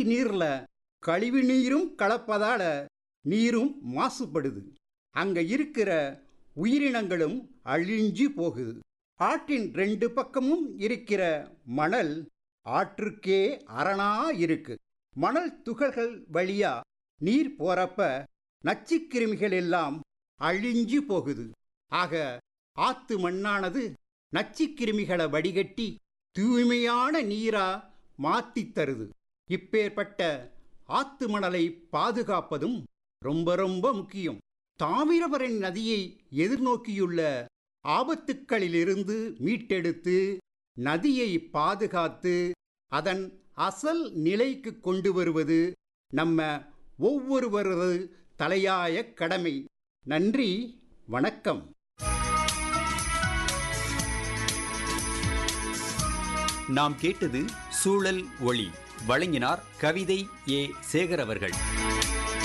நீர்ல கழிவு நீரும் கலப்பதால நீரும் மாசுபடுது அங்க இருக்கிற உயிரினங்களும் அழிஞ்சு போகுது ஆற்றின் ரெண்டு பக்கமும் இருக்கிற மணல் ஆற்றுக்கே அரணா இருக்கு மணல் துகள்கள் வழியா நீர் போறப்ப நச்சுக்கிருமிகள் எல்லாம் அழிஞ்சு போகுது ஆக ஆத்து மண்ணானது நச்சுக்கிருமிகளை வடிகட்டி தூய்மையான நீரா மாத்தித் தருது இப்பேற்பட்ட ஆத்து மணலை பாதுகாப்பதும் ரொம்ப ரொம்ப முக்கியம் தாமிரபரணி நதியை எதிர்நோக்கியுள்ள ஆபத்துக்களிலிருந்து மீட்டெடுத்து நதியை பாதுகாத்து அதன் அசல் நிலைக்கு கொண்டு வருவது நம்ம ஒவ்வொருவரது தலையாய கடமை நன்றி வணக்கம் நாம் கேட்டது சூழல் ஒளி வழங்கினார் கவிதை ஏ சேகர் அவர்கள்